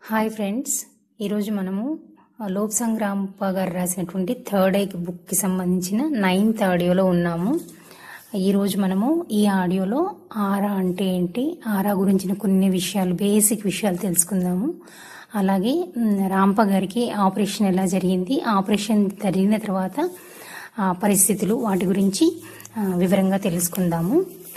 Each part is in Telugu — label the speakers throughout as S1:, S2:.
S1: హాయ్ ఫ్రెండ్స్ ఈరోజు మనము ఆ, లోక్ సంగ్రాంప గారు రాసినటువంటి థర్డ్ ఐక్ బుక్కి సంబంధించిన నైన్త్ ఆడియోలో ఉన్నాము ఈరోజు మనము ఈ ఆడియోలో ఆరా అంటే ఏంటి ఆరా గురించిన కొన్ని విషయాలు బేసిక్ విషయాలు తెలుసుకుందాము అలాగే మ్, రాంప గారికి ఆపరేషన్ ఎలా జరిగింది ఆపరేషన్ జరిగిన తర్వాత ఆ, పరిస్థితులు వాటి గురించి ఆ, వివరంగా తెలుసుకుందాము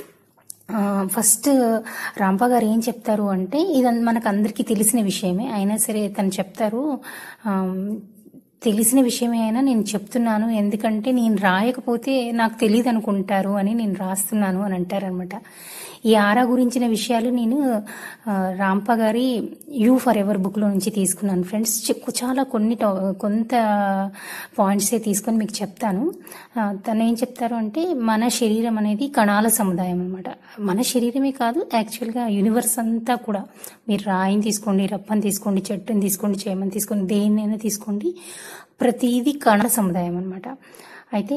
S1: ఆ, ఫస్ట్ రాంప గారు ఏం చెప్తారు అంటే ఇది మనకు అందరికీ తెలిసిన విషయమే అయినా సరే తను చెప్తారు ఆమ్, తెలిసిన విషయమే అయినా నేను చెప్తున్నాను ఎందుకంటే నేను రాయకపోతే నాకు తెలియదు అనుకుంటారు అని నేను రాస్తున్నాను అని అంటారనమాట ఈ ఆరా గురించిన విషయాలు నేను ఆ, రాంప గారి యూ ఫర్ ఎవర్ బుక్లో నుంచి తీసుకున్నాను ఫ్రెండ్స్ చె- చాలా కొన్ని టా- కొంత పాయింట్సే తీసుకొని మీకు చెప్తాను ఆ, తను ఏం చెప్తారు అంటే మన శరీరం అనేది కణాల సముదాయం అనమాట మన శరీరమే కాదు యాక్చువల్గా యూనివర్స్ అంతా కూడా మీరు రాయిని తీసుకోండి రప్పని తీసుకోండి చెట్టుని తీసుకోండి చేమని తీసుకోండి దేన్నైనా తీసుకోండి ప్రతిదీ కణ సముదాయం అనమాట అయితే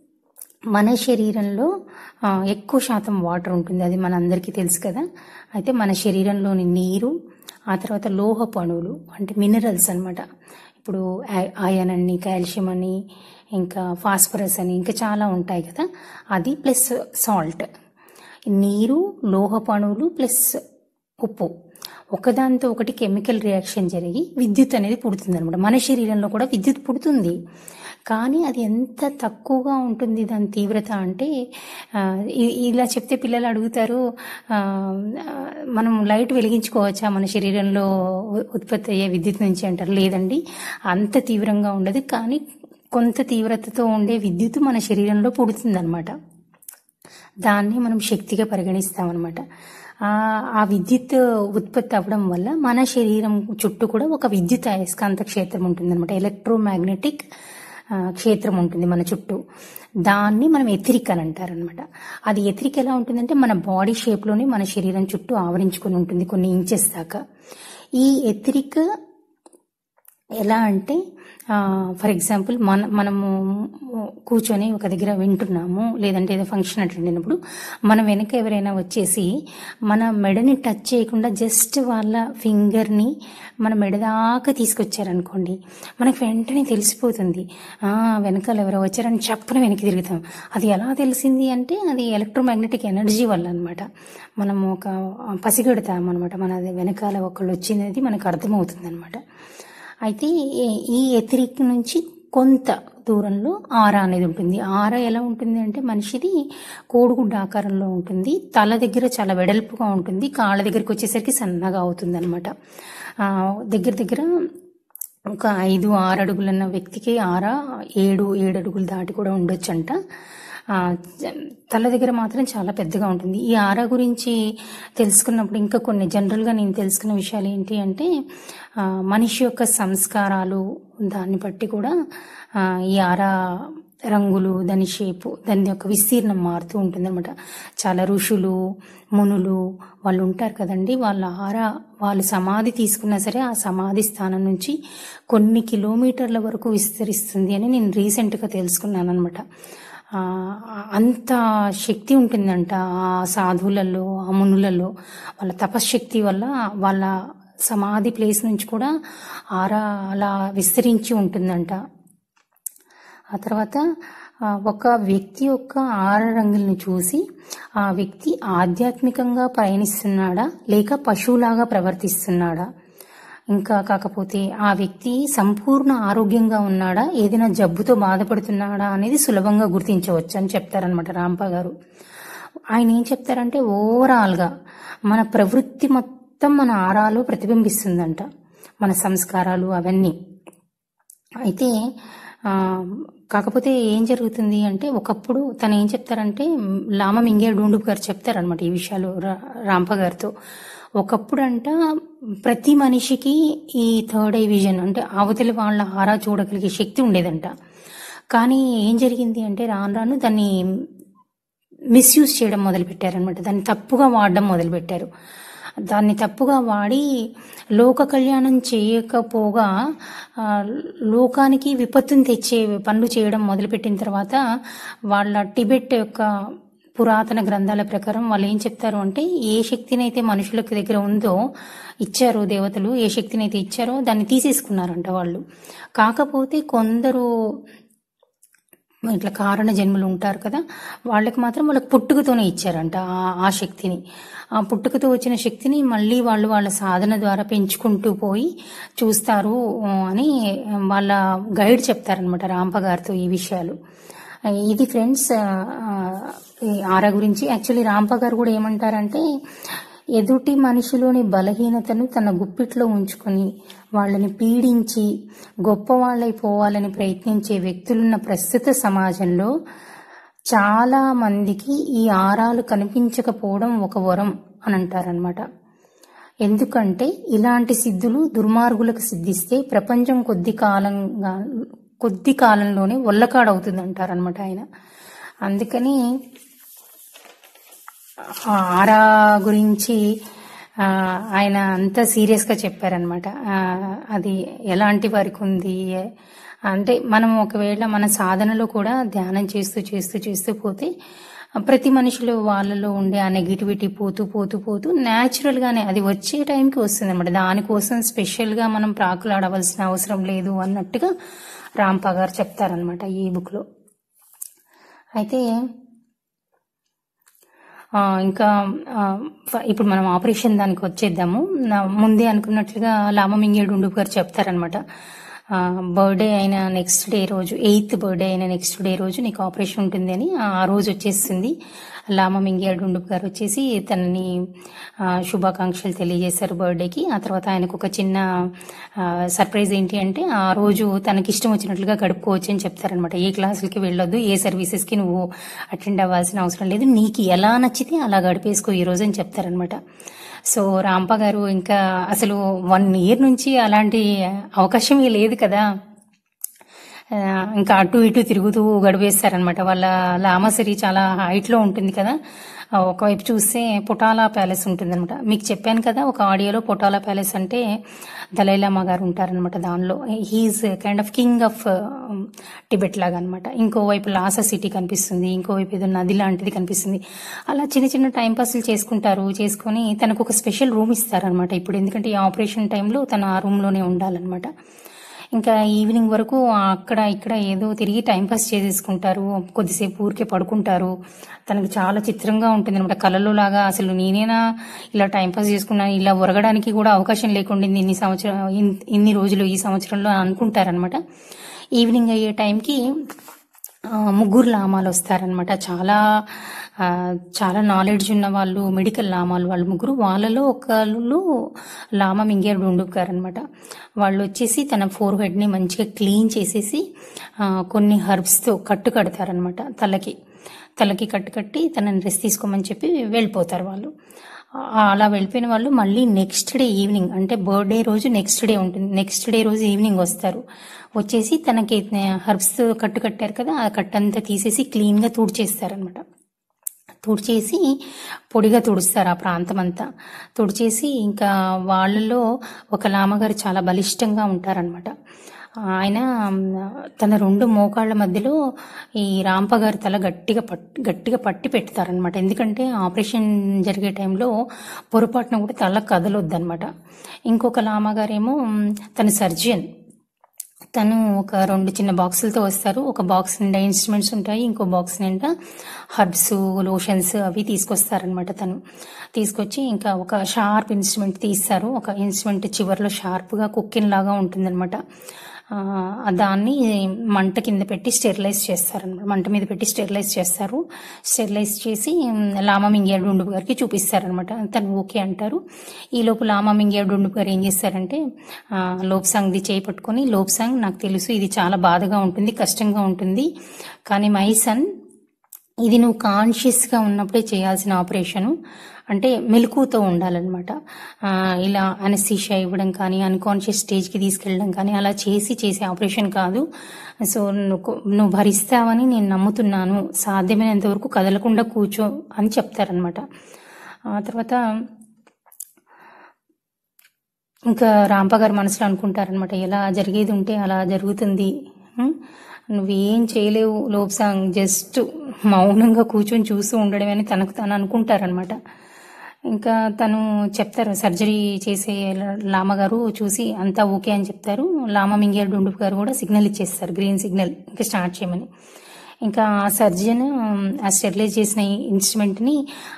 S1: మన శరీరంలో ఆ, ఎక్కువ శాతం వాటర్ ఉంటుంది అది మన అందరికీ తెలుసు కదా అయితే మన శరీరంలోని నీరు ఆ తర్వాత లోహపు అణువులు అంటే మినరల్స్ అన్నమాట ఇప్పుడు ఐ- ఐరన్ అని కాల్షియం అని ఇంకా ఫాస్ఫరస్ అని ఇంకా చాలా ఉంటాయి కదా అది ప్లస్ సాల్ట్ నీరు లోహపు అణువులు ప్లస్ ఉప్పు ఒకదాంతో ఒకటి కెమికల్ రియాక్షన్ జరిగి విద్యుత్ అనేది పుడుతుంది అనమాట మన శరీరంలో కూడా విద్యుత్ పుడుతుంది కానీ అది ఎంత తక్కువగా ఉంటుంది దాని తీవ్రత అంటే ఆ, ఇ- ఇలా చెప్తే పిల్లలు అడుగుతారు ఆ, ఆ, మనం లైట్ వెలిగించుకోవచ్చా మన శరీరంలో ఉ- ఉత్పత్తి అయ్యే విద్యుత్ నుంచి అంటారు లేదండి అంత తీవ్రంగా ఉండదు కానీ కొంత తీవ్రతతో ఉండే విద్యుత్ మన శరీరంలో పుడుతుంది దాన్ని మనం శక్తిగా పరిగణిస్తామన్నమాట ఆ ఆ విద్యుత్ ఉత్పత్తి అవ్వడం వల్ల మన శరీరం చుట్టూ కూడా ఒక విద్యుత్ అయస్కాంత క్షేత్రం ఉంటుందన్నమాట ఎలక్ట్రోమాగ్నెటిక్ ఆ, క్షేత్రం ఉంటుంది మన చుట్టూ దాన్ని మనం ఎథిరిక్ అని అంటారనమాట అది ఎథిరిక్ ఎలా ఉంటుందంటే మన బాడీ షేప్లోనే మన శరీరం చుట్టూ ఆవరించుకొని ఉంటుంది కొన్ని ఇంచెస్ దాకా ఈ ఎథిరిక్ ఎలా అంటే ఫర్ ఎగ్జాంపుల్ మన మనము కూర్చొని ఒక దగ్గర వింటున్నాము లేదంటే ఏదో ఫంక్షన్ అటెండ్ అయినప్పుడు మన వెనక ఎవరైనా వచ్చేసి మన మెడని టచ్ చేయకుండా జస్ట్ వాళ్ళ ఫింగర్ని మన మెడ దాకా తీసుకొచ్చారనుకోండి మనకు వెంటనే తెలిసిపోతుంది ఆ, వెనకాల ఎవరో వచ్చారని చప్పున వెనక్కి తిరుగుతాం అది ఎలా తెలిసింది అంటే అది ఎలక్ట్రోమాగ్నెటిక్ ఎనర్జీ వల్ల అనమాట మనము ఒక పసిగడతాం అనమాట మన వెనకాల ఒకళ్ళు వచ్చినది మనకు అర్థమవుతుంది అనమాట అయితే ఈ- ఈ ఎథరిక్ నుంచి కొంత దూరంలో ఆరా అనేది ఉంటుంది ఆరా ఎలా ఉంటుంది అంటే మనిషిది కోడిగుడ్డ ఆకారంలో ఉంటుంది తల దగ్గర చాలా వెడల్పుగా ఉంటుంది కాళ్ళ దగ్గరికి వచ్చేసరికి సన్నగా అవుతుంది అనమాట దగ్గర దగ్గర ఒక ఐదు ఆరు అడుగులున్న వ్యక్తికి ఆరా ఏడు ఏడు అడుగులు దాటి కూడా ఉండొచ్చంట ఆ, జ- తల దగ్గర మాత్రం చాలా పెద్దగా ఉంటుంది ఈ ఆరా గురించి తెలుసుకున్నప్పుడు ఇంకా కొన్ని జనరల్గా నేను తెలుసుకున్న విషయాలు ఏంటి అంటే ఆ, మనిషి యొక్క సంస్కారాలు దాన్ని బట్టి కూడా ఆ, ఈ ఆరా రంగులు దాని షేపు దాని యొక్క విస్తీర్ణం మారుతూ ఉంటుందన్నమాట చాలా ఋషులు మునులు వాళ్ళు ఉంటారు కదండి వాళ్ళ ఆరా వాళ్ళు సమాధి తీసుకున్నా సరే ఆ సమాధి స్థానం నుంచి కొన్ని కిలోమీటర్ల వరకు విస్తరిస్తుంది అని నేను రీసెంట్గా తెలుసుకున్నాను అనమాట ఆ, అంత శక్తి ఉంటుందంట ఆ సాధువులలో ఆ మునులలో వాళ్ళ తపశ్శక్తి వల్ల వాళ్ళ సమాధి ప్లేస్ నుంచి కూడా ఆరా అలా విస్తరించి ఉంటుందంట ఆ తర్వాత ఆ, ఒక వ్యక్తి యొక్క ఆర రంగుల్ని చూసి ఆ వ్యక్తి ఆధ్యాత్మికంగా పయనిస్తున్నాడా లేక పశువులాగా ప్రవర్తిస్తున్నాడా ఇంకా కాకపోతే ఆ వ్యక్తి సంపూర్ణ ఆరోగ్యంగా ఉన్నాడా ఏదైనా జబ్బుతో బాధపడుతున్నాడా అనేది సులభంగా గుర్తించవచ్చు అని చెప్తారనమాట రాంప గారు ఆయన ఏం చెప్తారంటే ఓవరాల్గా మన ప్రవృత్తి మొత్తం మన ఆరాలో ప్రతిబింబిస్తుందంట మన సంస్కారాలు అవన్నీ అయితే ఆ, కాకపోతే ఏం జరుగుతుంది అంటే ఒకప్పుడు తను ఏం చెప్తారంటే మ్, లామ మింగే డూండుపు గారు చెప్తారనమాట ఈ విషయాలు రా- రాంప గారితో ఒకప్పుడు అంట ప్రతి మనిషికి ఈ థర్డ్ ఐ విజన్ అంటే అవతలి వాళ్ళ ఆరా చూడగలిగే శక్తి ఉండేదంట కానీ ఏం జరిగింది అంటే రాను రాను దాన్ని మిస్యూజ్ చేయడం మొదలుపెట్టారనమాట దాన్ని తప్పుగా వాడడం మొదలుపెట్టారు దాన్ని తప్పుగా వాడి లోక కళ్యాణం చేయకపోగా ఆ, లోకానికి విపత్తుని తెచ్చే పనులు చేయడం మొదలుపెట్టిన తర్వాత వాళ్ళ టిబెట్ యొక్క పురాతన గ్రంథాల ప్రకారం వాళ్ళు ఏం చెప్తారు అంటే ఏ శక్తిని అయితే మనుషులకు దగ్గర ఉందో ఇచ్చారో దేవతలు ఏ శక్తిని అయితే ఇచ్చారో దాన్ని తీసేసుకున్నారంట వాళ్ళు కాకపోతే కొందరు ఇట్లా కారణ జన్మలు ఉంటారు కదా వాళ్ళకి మాత్రం వాళ్ళకి పుట్టుకతోనే ఇచ్చారంట ఆ- ఆ శక్తిని ఆ పుట్టుకతో వచ్చిన శక్తిని మళ్ళీ వాళ్ళు వాళ్ళ సాధన ద్వారా పెంచుకుంటూ పోయి చూస్తారు ఆ, అని వాళ్ళ గైడ్ చెప్తారనమాట రాంప గారితో ఈ విషయాలు ఆ, ఇది ఫ్రెండ్స్ ఆ, ఆ, ఈ ఆరా గురించి యాక్చువల్లీ రాంప గారు కూడా ఏమంటారంటే ఎదుటి మనిషిలోని బలహీనతను తన గుప్పిట్లో ఉంచుకొని వాళ్ళని పీడించి గొప్పవాళ్ళైపోవాలని ప్రయత్నించే వ్యక్తులున్న ప్రస్తుత సమాజంలో చాలా మందికి ఈ ఆరాలు కనిపించకపోవడం ఒక వరం అని అంటారనమాట ఎందుకంటే ఇలాంటి సిద్ధులు దుర్మార్గులకు సిద్ధిస్తే ప్రపంచం కొద్ది కాలంగా కొద్ది కాలంలోనే ఒల్లకాడవుతుంది అంటారనమాట ఆయన అందుకని ఆ ఆరా గురించి ఆ, ఆయన అంత సీరియస్ గా చెప్పారనమాట అది ఎలాంటి వారికి ఉంది అంటే మనం ఒకవేళ మన సాధనలో కూడా ధ్యానం చేస్తూ చేస్తూ చేస్తూ పోతే ప్రతి మనిషిలో వాళ్ళలో ఉండే ఆ నెగిటివిటీ పోతూ పోతూ పోతూ న్యాచురల్ గానే అది వచ్చే టైంకి వస్తుంది అనమాట దానికోసం స్పెషల్ గా మనం ప్రాకులాడవలసిన అవసరం లేదు అన్నట్టుగా రాంపా గారు చెప్తారనమాట ఈ బుక్ లో అయితే ఆ, ఇంకా ఆ, ఫ- ఇప్పుడు మనం ఆపరేషన్ దానికి వచ్చేద్దాము నా- ముందే అనుకున్నట్లుగా లామమింగేడు ఉండు గారు చెప్తారనమాట బర్త్డే అయిన నెక్స్ట్ డే రోజు ఎయిత్ బర్త్డే అయిన నెక్స్ట్ డే రోజు నీకు ఆపరేషన్ ఉంటుంది అని ఆ రోజు వచ్చేసింది లామమింగేడు ఉండు గారు వచ్చేసి తనని ఆ, శుభాకాంక్షలు తెలియజేశారు బర్త్డేకి ఆ తర్వాత ఆయనకు ఒక చిన్న సర్ప్రైజ్ ఏంటి అంటే ఆ రోజు తనకి ఇష్టం వచ్చినట్లుగా గడుపుకోవచ్చు అని చెప్తారనమాట ఏ క్లాసులకి వెళ్ళొద్దు ఏ సర్వీసెస్కి నువ్వు అటెండ్ అవ్వాల్సిన అవసరం లేదు నీకు ఎలా నచ్చితే అలా గడిపేసుకో ఈ రోజు అని చెప్తారనమాట సో రాంప గారు ఇంకా అసలు వన్ ఇయర్ నుంచి అలాంటి అవకాశమే లేదు కదా ఆ, ఇంకా అటు ఇటు తిరుగుతూ గడిపేస్తారనమాట వాళ్ళ లామసరి చాలా హైట్ లో ఉంటుంది కదా ఆ, ఒకవైపు చూస్తే పొటాలా ప్యాలెస్ ఉంటుందన్నమాట మీకు చెప్పాను కదా ఒక ఆడియోలో పొటాలా ప్యాలెస్ అంటే దలైలామా గారు ఉంటారనమాట దానిలో he is kind of king of Tibet లాగా అనమాట ఇంకోవైపు లాసా సిటీ కనిపిస్తుంది ఇంకోవైపు ఏదో నది లాంటిది కనిపిస్తుంది అలా చిన్న చిన్న టైం పాస్లు చేసుకుంటారు చేసుకొని తనకు ఒక స్పెషల్ రూమ్ ఇస్తారనమాట ఇప్పుడు ఎందుకంటే ఈ ఆపరేషన్ టైంలో తను ఆ రూమ్లోనే ఉండాలన్నమాట ఇంకా ఈవినింగ్ వరకు అక్కడ ఇక్కడ ఏదో తిరిగి టైం పాస్ చేసేసుకుంటారు కొద్దిసేపు ఊరికే పడుకుంటారు తనకి చాలా చిత్రంగా ఉంటుంది అనమాట కళలో లాగా అసలు నేనేనా ఇలా టైం పాస్ చేసుకున్నాను ఇలా ఒరగడానికి కూడా అవకాశం లేకుండా ఇన్ని సంవత్సరం ఇన్- ఇన్ని రోజులు ఈ సంవత్సరంలో అనుకుంటారనమాట ఈవినింగ్ అయ్యే టైంకి ఆ, ముగ్గురు లామాలు వస్తారనమాట చాలా ఆ, చాలా నాలెడ్జ్ ఉన్న వాళ్ళు మెడికల్ లామాలు వాళ్ళు ముగ్గురు వాళ్ళలో ఒకళ్ళు లామా మింగేరు ఉండుకారు అనమాట వాళ్ళు వచ్చేసి తన ఫోర్ హెడ్ని మంచిగా క్లీన్ చేసేసి ఆ, కొన్ని హర్బ్స్తో కట్టు కడతారనమాట తలకి తలకి కట్టు కట్టి తనని రెస్ట్ తీసుకోమని చెప్పి వెళ్ళిపోతారు వాళ్ళు ఆ, అలా వెళ్ళిపోయిన వాళ్ళు మళ్ళీ నెక్స్ట్ డే ఈవినింగ్ అంటే బర్త్డే రోజు నెక్స్ట్ డే ఉంటుంది నెక్స్ట్ డే రోజు ఈవినింగ్ వస్తారు వచ్చేసి తనకి హర్బ్స్ కట్టు కట్టారు కదా ఆ కట్టంతా తీసేసి క్లీన్ గా తుడిచేస్తారనమాట తుడిచేసి పొడిగా తుడుస్తారు ఆ ప్రాంతం అంతా తుడిచేసి ఇంకా వాళ్ళలో ఒక లామగారు చాలా బలిష్టంగా ఉంటారనమాట ఆయన తన రెండు మోకాళ్ళ మధ్యలో ఈ రాంప గారి తల గట్టిగా పట్టి గట్టిగా పట్టి పెడతారనమాట ఎందుకంటే ఆపరేషన్ జరిగే టైంలో పొరపాటున కూడా తల కదలొద్దనమాట ఇంకొక లామగారేమో తన సర్జన్ తను ఒక రెండు చిన్న బాక్సులతో వస్తారు ఒక బాక్స్ నిండా ఇన్స్ట్రుమెంట్స్ ఉంటాయి ఇంకో బాక్స్ నిండా హర్బ్స్ లోషన్స్ అవి తీసుకొస్తారనమాట తను తీసుకొచ్చి ఇంకా ఒక షార్ప్ ఇన్స్ట్రుమెంట్ తీస్తారు ఒక ఇన్స్ట్రుమెంట్ చివరిలో షార్ప్గా కుక్కిన్ లాగా ఉంటుందన్నమాట ఆ, దాన్ని మంట కింద పెట్టి స్టెరిలైజ్ చేస్తారనమాట మంట మీద పెట్టి స్టెరిలైజ్ చేస్తారు స్టెరిలైజ్ చేసి ఉమ్, లామా మింగేడు ఉండు గారికి చూపిస్తారనమాట తను ఓకే అంటారు ఈ లోపు లామా మింగేడు ఉండు గారు ఏం చేస్తారంటే ఆ, లోప్సాంగ్ది చేయి పట్టుకొని లోప్సాంగ్ నాకు తెలుసు ఇది చాలా బాధగా ఉంటుంది కష్టంగా ఉంటుంది కానీ మై సన్ ఇది నువ్వు కాన్షియస్ గా ఉన్నప్పుడే చేయాల్సిన ఆపరేషన్ అంటే మెలకుతో ఉండాలన్నమాట ఆ, ఇలా అనస్థీషియా ఇవ్వడం కానీ అన్కాన్షియస్ స్టేజ్కి తీసుకెళ్ళడం కానీ అలా చేసి చేసే ఆపరేషన్ కాదు సో నువ్వు నువ్వు భరిస్తావని నేను నమ్ముతున్నాను సాధ్యమైనంత వరకు కదలకుండా కూర్చో అని చెప్తారనమాట ఆ తర్వాత ఇంకా రాంప గారు మనసులో అనుకుంటారనమాట ఎలా జరిగేది ఉంటే అలా జరుగుతుంది ఉం? నువ్వేం చేయలేవు లోబ్సాంగ్ జస్ట్ మౌనంగా కూర్చొని చూస్తూ ఉండడమే అని తనకు తను అనుకుంటారనమాట ఇంకా తను చెప్తారు సర్జరీ చేసే లామ గారు చూసి అంతా ఓకే అని చెప్తారు లామ మింగేర్ డుండు గారు కూడా సిగ్నల్ ఇచ్చేస్తారు గ్రీన్ సిగ్నల్ ఇంకా స్టార్ట్ చేయమని ఇంకా ఆ సర్జన్ ఆ స్టెరిలైజ్ చేసిన ఇన్స్ట్రుమెంట్ని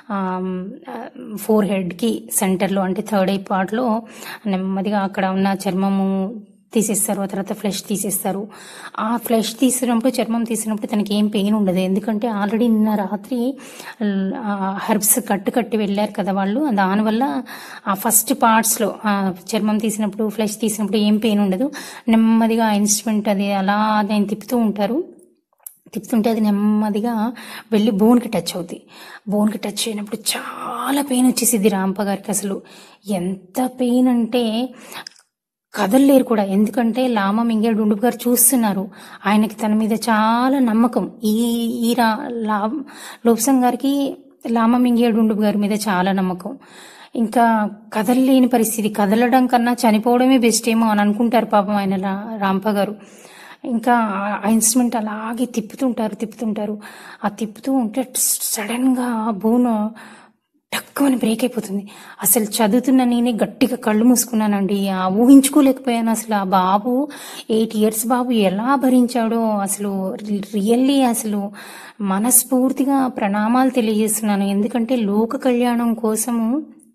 S1: ఫోర్ హెడ్కి సెంటర్లో అంటే థర్డ్ ఐ పార్ట్లో నెమ్మదిగా అక్కడ ఉన్న చర్మము తీసేస్తారు ఆ తర్వాత ఫ్లెష్ తీసేస్తారు ఆ ఫ్లెష్ తీసినప్పుడు చర్మం తీసినప్పుడు తనకి ఏం పెయిన్ ఉండదు ఎందుకంటే ఆల్రెడీ నిన్న రాత్రి హెర్బ్స్ కట్టు కట్టి వెళ్ళారు కదా వాళ్ళు దానివల్ల ఆ ఫస్ట్ పార్ట్స్లో చర్మం తీసినప్పుడు ఫ్లెష్ తీసినప్పుడు ఏం పెయిన్ ఉండదు నెమ్మదిగా ఆ ఇన్స్ట్రుమెంట్ అది అలా దాన్ని తిప్పుతూ ఉంటారు తిప్పుతుంటే అది నెమ్మదిగా వెళ్ళి బోన్కి టచ్ అవుతుంది బోన్కి టచ్ అయినప్పుడు చాలా పెయిన్ వచ్చేసింది రాంప గారికి అసలు ఎంత పెయిన్ అంటే కదలలేరు కూడా ఎందుకంటే లామ మింగేడు ఉండు గారు చూస్తున్నారు ఆయనకి తన మీద చాలా నమ్మకం ఈ ఈ రా లా లోప్సం గారికి లామ మింగేడు ఉండు గారి మీద చాలా నమ్మకం ఇంకా కదలలేని పరిస్థితి కదలడం కన్నా చనిపోవడమే బెస్ట్ ఏమో అని అనుకుంటారు పాపం ఆయన రా- రాంప గారు ఇంకా ఆ ఇన్స్ట్రుమెంట్ అలాగే తిప్పుతుంటారు తిప్పుతుంటారు ఆ తిప్పుతూ ఉంటే సడన్ గా బోన్ టక్కుమని బ్రేక్ అయిపోతుంది అసలు చదువుతున్న నేనే గట్టిగా కళ్ళు మూసుకున్నానండి ఆ ఊహించుకోలేకపోయాను అసలు ఆ బాబు ఎయిట్ ఇయర్స్ బాబు ఎలా భరించాడో అసలు రియల్లీ అసలు మనస్ఫూర్తిగా ప్రణామాలు తెలియజేస్తున్నాను ఎందుకంటే లోక కళ్యాణం కోసము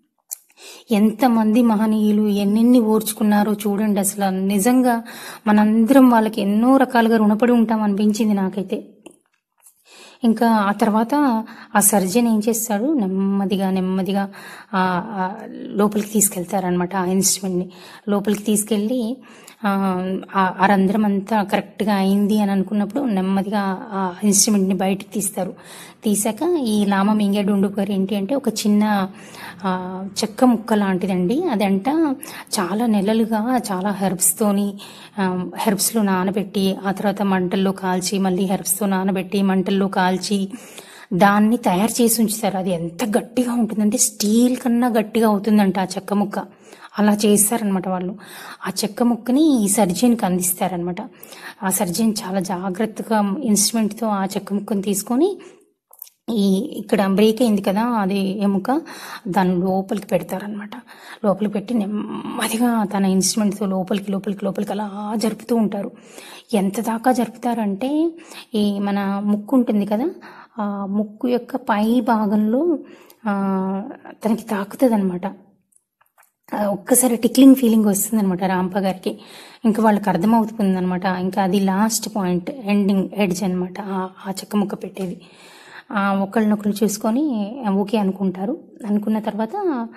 S1: ఎంతమంది మహనీయులు ఎన్నెన్ని ఓర్చుకున్నారో చూడండి అసలు నిజంగా మనందరం వాళ్ళకి ఎన్నో రకాలుగా రుణపడి ఉంటాం అనిపించింది నాకైతే ఇంకా ఆ తర్వాత ఆ సర్జన్ ఏం చేస్తాడు నెమ్మదిగా నెమ్మదిగా ఆ ఆ లోపలికి తీసుకెళ్తారనమాట ఆ ఇన్స్ట్రుమెంట్ని లోపలికి తీసుకెళ్ళి ఆ ఆ- ఆ రంధ్రం అంతా కరెక్ట్గా అయింది అని అనుకున్నప్పుడు నెమ్మదిగా ఆ ఇన్స్ట్రుమెంట్ని బయటికి తీస్తారు తీసాక ఈ లామ మింగేడు ఉండు గారు ఏంటి అంటే ఒక చిన్న ఆ, చెక్క ముక్క లాంటిదండి అదంట చాలా నెలలుగా చాలా హెర్బ్స్తోని హెర్బ్స్లో నానబెట్టి ఆ తర్వాత మంటల్లో కాల్చి మళ్ళీ హెర్బ్స్తో నానబెట్టి మంటల్లో కాల్చి దాన్ని తయారు చేసి ఉంచుతారు అది ఎంత గట్టిగా ఉంటుందంటే స్టీల్ కన్నా గట్టిగా అవుతుందంట ఆ చెక్క ముక్క అలా చేస్తారనమాట వాళ్ళు ఆ చెక్క ముక్కని ఈ సర్జన్కి అందిస్తారనమాట ఆ సర్జన్ చాలా జాగ్రత్తగా ఇన్స్ట్రుమెంట్తో ఆ చెక్క ముక్కని తీసుకొని ఈ ఇక్కడ బ్రేక్ అయింది కదా అది ఎముక దాని లోపలికి పెడతారనమాట లోపలికి పెట్టి నెమ్మదిగా తన ఇన్స్ట్రుమెంట్తో లోపలికి లోపలికి లోపలికి అలా జరుపుతూ ఉంటారు ఎంత దాకా జరుపుతారంటే ఈ మన ముక్కు ఉంటుంది కదా ఆ ముక్కు యొక్క పై భాగంలో ఆ, తనకి తాకుతుంది అనమాట ఒక్కసారి టిక్లింగ్ ఫీలింగ్ వస్తుంది అనమాట రాంప గారికి ఇంకా వాళ్ళకి అర్థమవుతుంది అనమాట ఇంకా అది లాస్ట్ పాయింట్ ఎండింగ్ ఎడ్జ్ అనమాట ఆ చెక్క ముక్క పెట్టేది ఆ, ఒకళ్ళనొకళ్ళు చూసుకొని ఓకే అనుకుంటారు అనుకున్న తర్వాత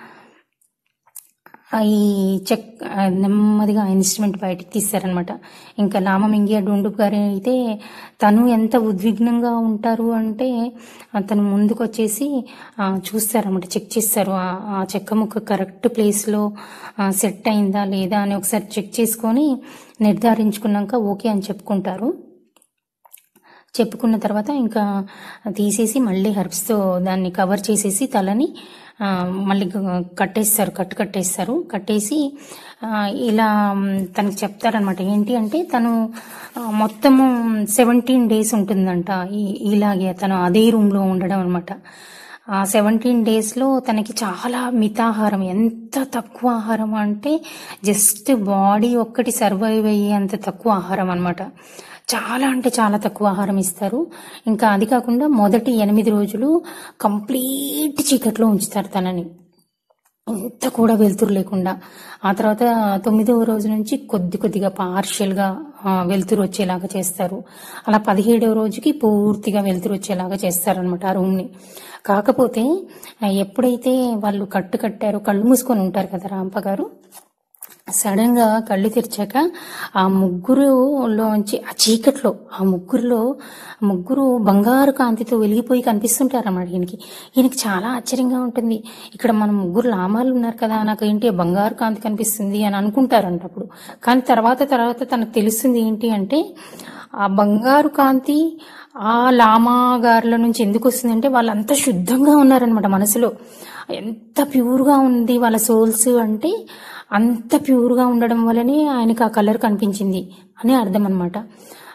S1: ఆ ఈ చెక్ ఆ నెమ్మదిగా ఇన్స్ట్రుమెంట్ బయటికి తీస్తారనమాట ఇంకా లామమింగియా డొండు గారు అయితే తను ఎంత ఉద్విగ్నంగా ఉంటారు అంటే ఆ తను ముందుకు వచ్చేసి ఆ, చూస్తారన్నమాట చెక్ చేస్తారు ఆ ఆ చెక్క ముక్క కరెక్ట్ ప్లేస్లో సెట్ అయిందా లేదా అని ఒకసారి చెక్ చేసుకొని నిర్ధారించుకున్నాక ఓకే అని చెప్పుకుంటారు చెప్పుకున్న తర్వాత ఇంకా తీసేసి మళ్ళీ హెర్బ్స్తో దాన్ని కవర్ చేసేసి తలని ఆ, మళ్ళీ గ- కట్టేస్తారు కట్టు కట్టేస్తారు కట్టేసి ఆ, ఇలా మ్, తనకి చెప్తారనమాట ఏంటి అంటే తను ఆ, మొత్తము సెవెంటీన్ డేస్ ఉంటుందంట ఈ- ఇలాగే తను అదే రూమ్లో ఉండడం అనమాట ఆ సెవెంటీన్ డేస్లో తనకి చాలా మితాహారం ఎంత తక్కువ ఆహారం అంటే జస్ట్ బాడీ ఒక్కటి సర్వైవ్ అయ్యేంత తక్కువ ఆహారం అనమాట చాలా అంటే చాలా తక్కువ ఆహారం ఇస్తారు ఇంకా అది కాకుండా మొదటి ఎనిమిది రోజులు కంప్లీట్ చీకట్లో ఉంచుతారు తనని ఇంత కూడా వెలుతురు లేకుండా ఆ తర్వాత తొమ్మిదవ రోజు నుంచి కొద్ది కొద్దిగా పార్షియల్ గా ఆ, వెలుతురు వచ్చేలాగా చేస్తారు అలా పదిహేడవ రోజుకి పూర్తిగా వెలుతురు వచ్చేలాగా చేస్తారనమాట ఆ రూమ్ ని కాకపోతే ఆ, ఎప్పుడైతే వాళ్ళు కట్టు కట్టారో కళ్ళు మూసుకొని ఉంటారు కదా రాంప గారు సడన్ గా కళ్ళు తెరిచాక ఆ ముగ్గురులోంచి ఆ చీకట్లో ఆ ముగ్గురులో ముగ్గురు బంగారు కాంతితో వెలిగిపోయి కనిపిస్తుంటారు అన్నమాట ఈయనకి ఈయనకి చాలా ఆశ్చర్యంగా ఉంటుంది ఇక్కడ మన ముగ్గురు లామాలు ఉన్నారు కదా నాకు ఏంటి బంగారు కాంతి కనిపిస్తుంది అని అనుకుంటారంట అప్పుడు కానీ తర్వాత తర్వాత తనకు తెలుస్తుంది ఏంటి అంటే ఆ బంగారు కాంతి ఆ లామా గారుల నుంచి ఎందుకు వస్తుందంటే వాళ్ళంతా శుద్ధంగా ఉన్నారనమాట మనసులో ఎంత ప్యూర్గా ఉంది వాళ్ళ సోల్స్ అంటే అంత ప్యూర్గా ఉండడం వల్లనే ఆయనకు ఆ కలర్ కనిపించింది అని అర్థం అనమాట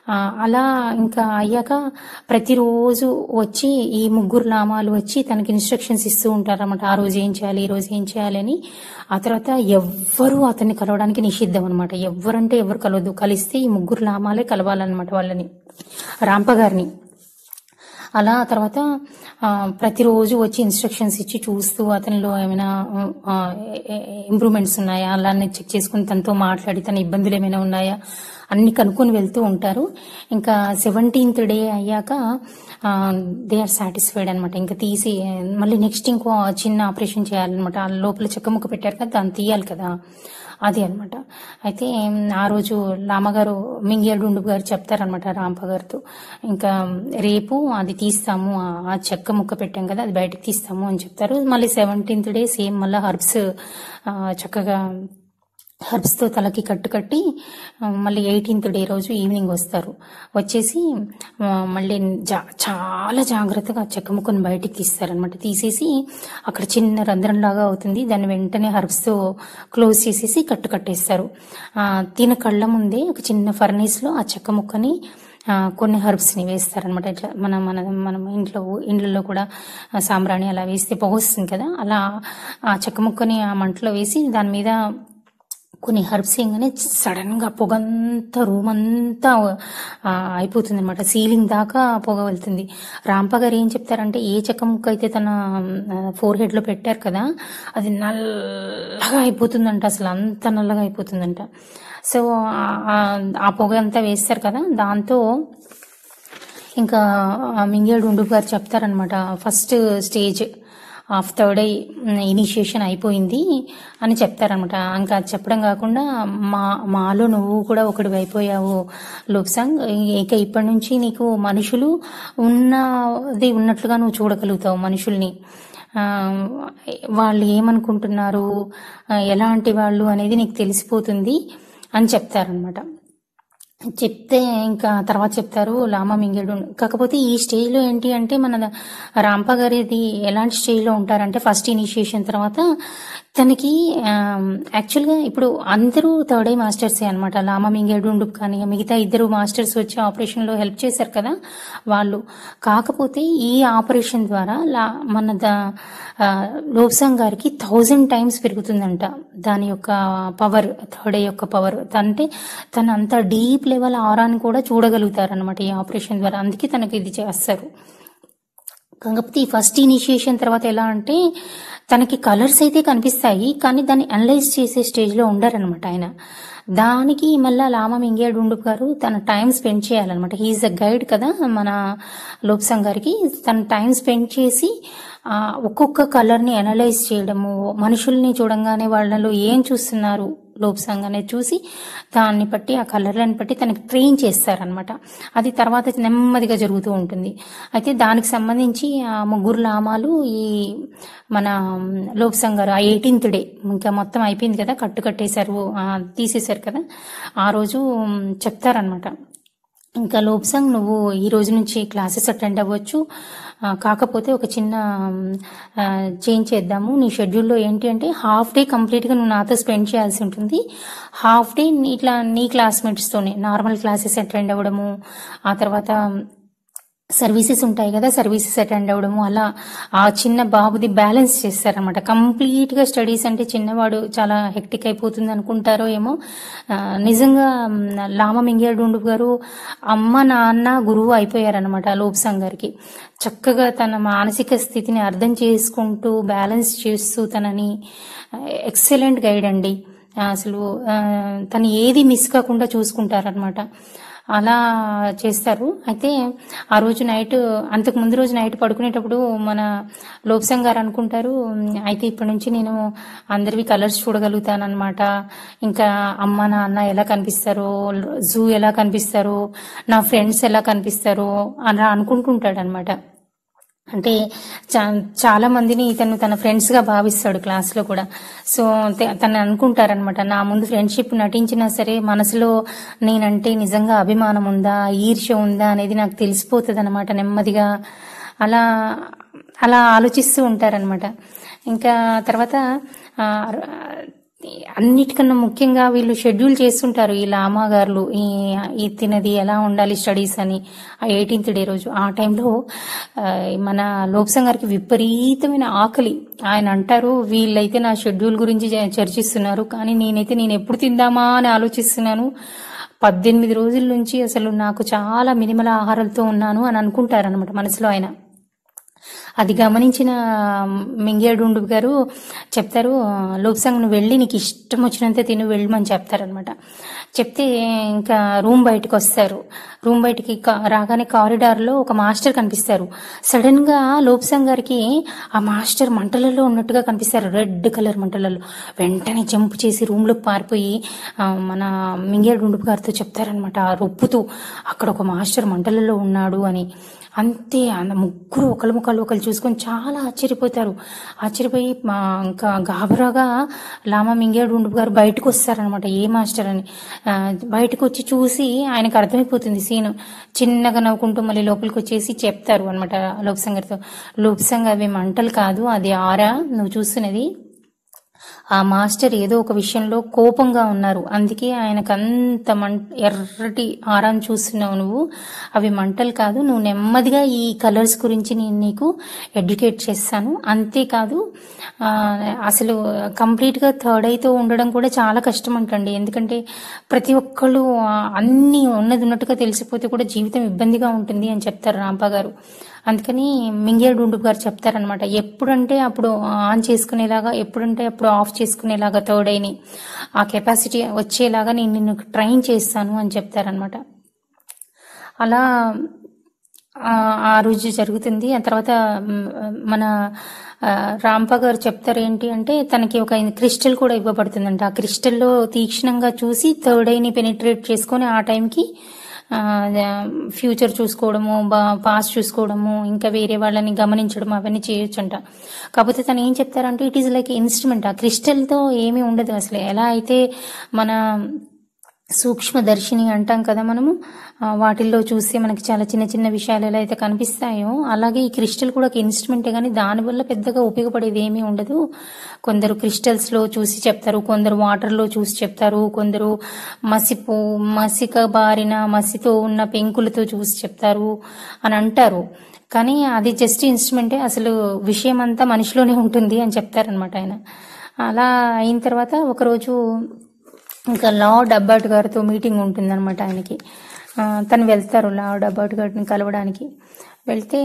S1: ఆ, అలా ఇంకా అయ్యాక ప్రతిరోజు వచ్చి ఈ ముగ్గురు నామాలు వచ్చి తనకి ఇన్స్ట్రక్షన్స్ ఇస్తూ ఉంటారన్నమాట ఆ రోజు ఏం చేయాలి ఈ రోజు ఏం చేయాలి అని ఆ తర్వాత ఎవ్వరూ అతన్ని కలవడానికి నిషిద్ధం అనమాట ఎవరంటే ఎవరు కలవద్దు కలిస్తే ఈ ముగ్గురు నామాలే కలవాలన్నమాట వాళ్ళని రాంప గారిని అలా తర్వాత ఆ, ప్రతిరోజు వచ్చి ఇన్స్ట్రక్షన్స్ ఇచ్చి చూస్తూ అతనిలో ఏమైనా ఇంప్రూవ్మెంట్స్ ఉన్నాయా అలానే చెక్ చేసుకుని తనతో మాట్లాడి తన ఇబ్బందులు ఏమైనా ఉన్నాయా అన్ని కనుక్కొని వెళ్తూ ఉంటారు ఇంకా సెవెంటీన్త్ డే అయ్యాక దే ఆర్ సాటిస్ఫైడ్ అనమాట ఇంకా తీసి మళ్ళీ నెక్స్ట్ ఇంకో చిన్న ఆపరేషన్ చేయాలన్నమాట ఆ లోపల చెక్క ముక్క పెట్టారు కదా దాన్ని తీయాలి కదా అది అన్నమాట అయితే ఆ రోజు లామగారు మింగేడుండు గారు చెప్తారనమాట రాంప గారితో ఇంకా రేపు అది తీస్తాము ఆ- ఆ చెక్క ముక్క పెట్టాం కదా అది బయటకు తీస్తాము అని చెప్తారు మళ్ళీ సెవెంటీన్త్ డే సేమ్ మళ్ళీ హర్బ్స్ చక్కగా హర్బ్స్తో తలకి కట్టు కట్టి ఆ, మళ్ళీ ఎయిటీన్త్ డే రోజు ఈవినింగ్ వస్తారు వచ్చేసి ఆ, మళ్ళీ జా చాలా జాగ్రత్తగా ఆ చెక్క ముక్కను బయటికి తీస్తారనమాట తీసేసి అక్కడ చిన్న రంధ్రం లాగా అవుతుంది దాన్ని వెంటనే హర్బ్స్తో క్లోజ్ చేసేసి కట్టు కట్టేస్తారు ఆ, తిన కళ్ళ ముందే ఒక చిన్న ఫర్నేస్లో ఆ చెక్క ముక్కని ఆ, కొన్ని హర్బ్స్ని వేస్తారనమాట ఇట్లా మన మన మనం ఇంట్లో ఇండ్లలో కూడా ఆ, సాంబ్రాణి అలా వేస్తే పొగ వస్తుంది కదా అలా ఆ చెక్క ముక్కని ఆ మంటలో వేసి దాని మీద కొన్ని హర్బ్స్ వేయగానే సడన్ గా పొగంతా రూమ్ అంతా ఆ, అయిపోతుంది అనమాట సీలింగ్ దాకా పొగ వెళ్తుంది రాంప గారు ఏం చెప్తారంటే ఏ చెక్క ముక్క అయితే తన ఫోర్ హెడ్ లో పెట్టారు కదా అది నల్లగా అయిపోతుందంట అసలు అంత నల్లగా అయిపోతుందంట సో ఆ- ఆ- ఆ పొగ అంతా వేస్తారు కదా దాంతో ఇంకా ఆ మింగేడు ఉండు గారు చెప్తారనమాట first stage of third eye initiation అయిపోయింది అని చెప్తారనమాట ఇంకా అది చెప్పడం కాకుండా మా మాలో నువ్వు కూడా ఒకటి అయిపోయావు లోక్సాంగ్ ఇక ఇప్పటి నుంచి నీకు మనుషులు ఉన్నది ఉన్నట్లుగా నువ్వు చూడగలుగుతావు మనుషుల్ని ఆ, వాళ్ళు ఏమనుకుంటున్నారు ఆ, ఎలాంటి వాళ్ళు అనేది నీకు తెలిసిపోతుంది అని చెప్తారనమాట చెప్తే ఇంకా తర్వాత చెప్తారు లామా మింగేడు కాకపోతే ఈ స్టేజ్ లో ఏంటి అంటే మన రాంప గారిది ఎలాంటి స్టేజ్ లో ఉంటారంటే ఫస్ట్ ఇనిషియేషన్ తర్వాత తనకి యాక్చువల్ గా ఇప్పుడు అందరూ థర్డ్ ఐ మాస్టర్సే అనమాట లామా మింగేడు కానీ మిగతా ఇద్దరు మాస్టర్స్ వచ్చి ఆపరేషన్ లో హెల్ప్ చేశారు కదా వాళ్ళు కాకపోతే ఈ ఆపరేషన్ ద్వారా లా మన ద లోబ్సాంగ్ గారికి థౌజండ్ టైమ్స్ పెరుగుతుందంట దాని యొక్క పవర్ థర్డ్ ఐ యొక్క పవర్ అంటే తన అంత డీప్ లెవెల్ ఆరాని కూడా చూడగలుగుతారు అనమాట ఈ ఆపరేషన్ ద్వారా అందుకే తనకి ఇది చేస్తారు కాకపోతే ఈ ఫస్ట్ ఇనిషియేషన్ తర్వాత ఎలా అంటే తనకి కలర్స్ అయితే కనిపిస్తాయి కానీ దాన్ని అనలైజ్ చేసే స్టేజ్ లో ఉండరనమాట ఆయన దానికి మళ్ళా లామా మింగేడు ఉండు గారు తన టైం స్పెండ్ చేయాలన్నమాట హీఈస్ అ గైడ్ కదా మన లోక్సంగ్ గారికి తన టైం స్పెండ్ చేసి ఆ, ఒక్కొక్క కలర్ ని అనలైజ్ చేయడము మనుషుల్ని చూడంగానే వాళ్ళలో ఏం చూస్తున్నారు లోప్సాంగ్ అనేది చూసి దాన్ని బట్టి ఆ కలర్లను బట్టి తనకి ట్రైన్ చేస్తారనమాట అది తర్వాత నెమ్మదిగా జరుగుతూ ఉంటుంది అయితే దానికి సంబంధించి ఆ ముగ్గురు లామాలు ఈ మన లోప్సాంగ్ గారు ఆ ఎయిటీన్త్ డే ఇంకా మొత్తం అయిపోయింది కదా కట్టు కట్టేశారు ఆ, తీసేశారు కదా ఆ రోజు మ్, చెప్తారనమాట ఇంకా లోప్సంగ్ నువ్వు ఈ రోజు నుంచి క్లాసెస్ అటెండ్ అవ్వచ్చు ఆ, కాకపోతే ఒక చిన్న చేంజ్ చేద్దాము నీ షెడ్యూల్లో ఏంటి అంటే హాఫ్ డే కంప్లీట్గా నువ్వు నాతో స్పెండ్ చేయాల్సి ఉంటుంది హాఫ్ డే నీ ఇట్లా నీ క్లాస్మేట్స్తోనే నార్మల్ క్లాసెస్ అటెండ్ అవ్వడము ఆ తర్వాత సర్వీసెస్ ఉంటాయి కదా సర్వీసెస్ అటెండ్ అవ్వడము అలా ఆ చిన్న బాబుది బ్యాలెన్స్ చేస్తారనమాట కంప్లీట్ గా స్టడీస్ అంటే చిన్నవాడు చాలా హెక్టిక్ అయిపోతుంది అనుకుంటారో ఏమో ఆ, నిజంగా మ్, లామ మింగేడుండు గారు అమ్మ నాన్న గురువు అయిపోయారనమాట లోప్సాంగ్ గారికి చక్కగా తన మానసిక స్థితిని అర్థం చేసుకుంటూ బ్యాలెన్స్ చేస్తూ తనని ఎక్సలెంట్ గైడ్ అండి అసలు ఆ, తను ఏది మిస్ కాకుండా చూసుకుంటారనమాట అలా చేస్తారు అయితే ఆ రోజు నైట్ అంతకు ముందు రోజు నైట్ పడుకునేటప్పుడు మన లోక్సంగ్ గారు అనుకుంటారు "ఉమ్, అయితే ఇప్పటి నుంచి నేను అందరివి కలర్స్ చూడగలుగుతానన్నమాట ఇంకా అమ్మ నాన్న ఎలా కనిపిస్తారో జూ ఎలా కనిపిస్తారో నా ఫ్రెండ్స్ ఎలా కనిపిస్తారో అలా అనుకుంటుంటాడు అనమాట అంటే చా- చాలా మందిని ఇతను తన ఫ్రెండ్స్ గా భావిస్తాడు క్లాస్ లో కూడా సో తే- తను అనుకుంటారనమాట నా ముందు ఫ్రెండ్షిప్ నటించినా సరే మనసులో నేనంటే నిజంగా అభిమానం ఉందా ఈర్ష్య ఉందా అనేది నాకు తెలిసిపోతుంది అనమాట నెమ్మదిగా అలా అలా ఆలోచిస్తూ ఉంటారనమాట ఇంకా తర్వాత ఆ, అన్నిటికన్నా ముఖ్యంగా వీళ్ళు షెడ్యూల్ చేస్తుంటారు ఈ లామాగారులు ఈ ఈ తినది ఎలా ఉండాలి స్టడీస్ అని ఆ ఎయిటీన్త్ డే రోజు ఆ టైంలో ఆ, మన లోప్సం గారికి విపరీతమైన ఆకలి ఆయన అంటారు వీళ్ళైతే నా షెడ్యూల్ గురించి చ- చర్చిస్తున్నారు కానీ నేనైతే నేను ఎప్పుడు తిందామా అని ఆలోచిస్తున్నాను పద్దెనిమిది రోజుల నుంచి అసలు నాకు చాలా మినిమల ఆహారాలతో ఉన్నాను అని అనుకుంటారనమాట మనసులో ఆయన అది గమనించిన మింగేడుండు గారు చెప్తారు లోక్సంగ్ నువ్వు వెళ్ళి నీకు ఇష్టం వచ్చినంత తిను వెళ్ళమని చెప్తారనమాట చెప్తే ఇంకా రూమ్ బయటకు వస్తారు రూమ్ బయటికి కా- రాగానే కారిడార్లో ఒక మాస్టర్ కనిపిస్తారు సడన్ గా లోప్సంగ్ గారికి ఆ మాస్టర్ మంటలలో ఉన్నట్టుగా కనిపిస్తారు రెడ్ కలర్ మంటలలో వెంటనే జంప్ చేసి రూమ్ లోకి పారిపోయి ఆ, మన మింగేడు గారితో చెప్తారనమాట ఆ రొప్పుతూ అక్కడ ఒక మాస్టర్ మంటలలో ఉన్నాడు అని అంతే అంత ముగ్గురు ఒకరి ముఖాలు ఒకరు చూసుకొని చాలా ఆశ్చర్యపోతారు ఆశ్చర్యపోయి మా ఇంకా గాబరాగా లామా మింగేడు ఉండు గారు బయటకు వస్తారనమాట ఏ మాస్టర్ అని ఆ, బయటకు వచ్చి చూసి ఆయనకు అర్థమైపోతుంది సీన్ చిన్నగా నవ్వుకుంటూ మళ్ళీ లోపలికి వచ్చేసి చెప్తారు అనమాట లోక్సంగర్తో లోక్సంగ అవి మంటలు కాదు అది ఆరా నువ్వు చూస్తున్నది ఆ మాస్టర్ ఏదో ఒక విషయంలో కోపంగా ఉన్నారు అందుకే ఆయనకు అంత మం ఎర్రటి ఆరాన్ని చూస్తున్నావు నువ్వు అవి మంటలు కాదు నువ్వు నెమ్మదిగా ఈ కలర్స్ గురించి నేను నీకు ఎడ్యుకేట్ చేస్తాను అంతేకాదు ఆ, అసలు కంప్లీట్గా థర్డ్ ఐతో ఉండడం కూడా చాలా కష్టం అంటండి ఎందుకంటే ప్రతి ఒక్కళ్ళు ఆ, అన్నీ ఉన్నది ఉన్నట్టుగా తెలిసిపోతే కూడా జీవితం ఇబ్బందిగా ఉంటుంది అని చెప్తారు రాంపా గారు అందుకని మింగేడు ఉండు గారు చెప్తారనమాట ఎప్పుడంటే అప్పుడు ఆన్ చేసుకునేలాగా ఎప్పుడంటే అప్పుడు ఆఫ్ చేసుకునేలాగా థర్డ్ ఐని ఆ కెపాసిటీ వచ్చేలాగా నేను నిన్ను ట్రైన్ చేస్తాను అని చెప్తారనమాట అలా ఆ, ఆ రోజు జరుగుతుంది ఆ తర్వాత మ్, మన ఆ, రాంప గారు చెప్తారు ఏంటి అంటే తనకి ఒక క్రిస్టల్ కూడా ఇవ్వబడుతుందంట ఆ క్రిస్టల్లో తీక్షణంగా చూసి థర్డ్ ఐని పెనిట్రేట్ చేసుకొని ఆ టైంకి ఫ్యూచర్ చూసుకోవడము బా పాస్ట్ చూసుకోవడము ఇంకా వేరే వాళ్ళని గమనించడం అవన్నీ చేయొచ్చంట కాకపోతే తను ఏం చెప్తారంటే ఇట్ ఈస్ లైక్ ఇన్స్ట్రుమెంట్ ఆ క్రిస్టల్తో ఏమీ ఉండదు అసలు ఎలా అయితే మన సూక్ష్మదర్శిని అంటాం కదా మనము ఆ, వాటిల్లో చూస్తే మనకి చాలా చిన్న చిన్న విషయాలు ఎలా అయితే కనిపిస్తాయో అలాగే ఈ క్రిస్టల్ కూడా ఒక ఇన్స్ట్రుమెంటే కానీ దానివల్ల పెద్దగా ఉపయోగపడేది ఏమీ ఉండదు కొందరు క్రిస్టల్స్ లో చూసి చెప్తారు కొందరు వాటర్ లో చూసి చెప్తారు కొందరు మసిపు మసిక బారిన మసితో ఉన్న పెంకులతో చూసి చెప్తారు అని అంటారు కానీ అది జస్ట్ ఇన్స్ట్రుమెంటే అసలు విషయం అంతా మనిషిలోనే ఉంటుంది అని చెప్తారనమాట ఆయన అలా అయిన తర్వాత ఒకరోజు ఇంకా లార్డ్ అబ్బాట్ గారితో మీటింగ్ ఉంటుందన్నమాట ఆయనకి ఆ, తను వెళ్తారు లార్డ్ అబ్బాట్ గారిని కలవడానికి వెళ్తే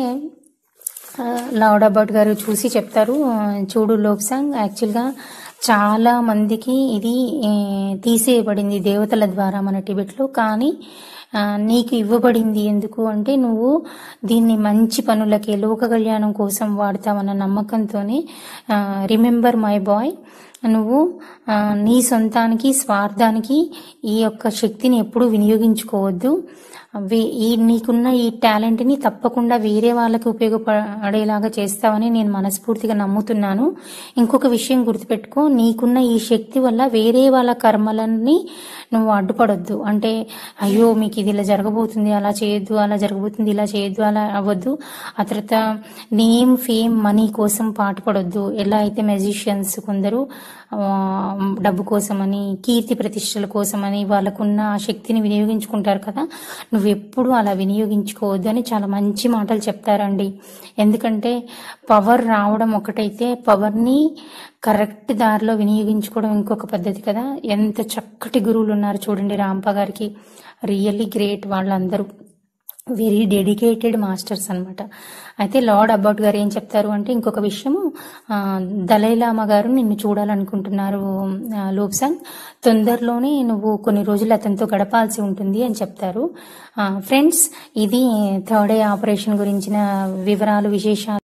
S1: ఆ, లార్డ్ అబ్బాట్ గారు చూసి చెప్తారు ఆ, చూడు లోక్సాంగ్ యాక్చువల్గా చాలా మందికి ఇది ఏ, తీసేయబడింది దేవతల ద్వారా మన టిబెట్లో కానీ ఆ, నీకు ఇవ్వబడింది ఎందుకు అంటే నువ్వు దీన్ని మంచి పనులకే లోక కళ్యాణం కోసం వాడతావన్న నమ్మకంతోనే రిమెంబర్ మై బాయ్ నువ్వు ఆ, నీ సొంతానికి స్వార్థానికి ఈ యొక్క శక్తిని ఎప్పుడూ వినియోగించుకోవద్దు వే- ఈ నీకున్న ఈ టాలెంట్ని తప్పకుండా వేరే వాళ్ళకి ఉపయోగపడేలాగా చేస్తావని నేను మనస్ఫూర్తిగా నమ్ముతున్నాను ఇంకొక విషయం గుర్తుపెట్టుకో నీకున్న ఈ శక్తి వల్ల వేరే వాళ్ళ కర్మలని నువ్వు అడ్డుపడొద్దు అంటే అయ్యో మీకు ఇది ఇలా జరగబోతుంది అలా చేయొద్దు అలా జరగబోతుంది ఇలా చేయొద్దు అలా అవ్వద్దు ఆ తర్వాత నేమ్ ఫేమ్ మనీ కోసం పాటుపడొద్దు ఎలా అయితే మెజిషియన్స్ కొందరు ఆ, డబ్బు కోసమని కీర్తి ప్రతిష్టల కోసమని వాళ్ళకున్న ఆ శక్తిని వినియోగించుకుంటారు కదా నువ్వు ఎప్పుడు అలా వినియోగించుకోవద్దు అని చాలా మంచి మాటలు చెప్తారండి ఎందుకంటే పవర్ రావడం ఒకటైతే పవర్ని కరెక్ట్ దారిలో వినియోగించుకోవడం ఇంకొక పద్ధతి కదా ఎంత చక్కటి గురువులు ఉన్నారు చూడండి రాంప గారికి రియల్లీ గ్రేట్ వాళ్ళందరూ వెరీ డెడికేటెడ్ మాస్టర్స్ అన్నమాట అయితే లార్డ్ అబౌట్ గారు ఏం చెప్తారు అంటే ఇంకొక విషయము ఆ, దలైలామా గారు నిన్ను చూడాలనుకుంటున్నారు ఆ, లోబ్సాంగ్ తొందరలోనే నువ్వు కొన్ని రోజులు అతనితో గడపాల్సి ఉంటుంది అని చెప్తారు ఫ్రెండ్స్ ఇది థర్డ్ ఏ ఆపరేషన్ గురించిన వివరాలు విశేషాలు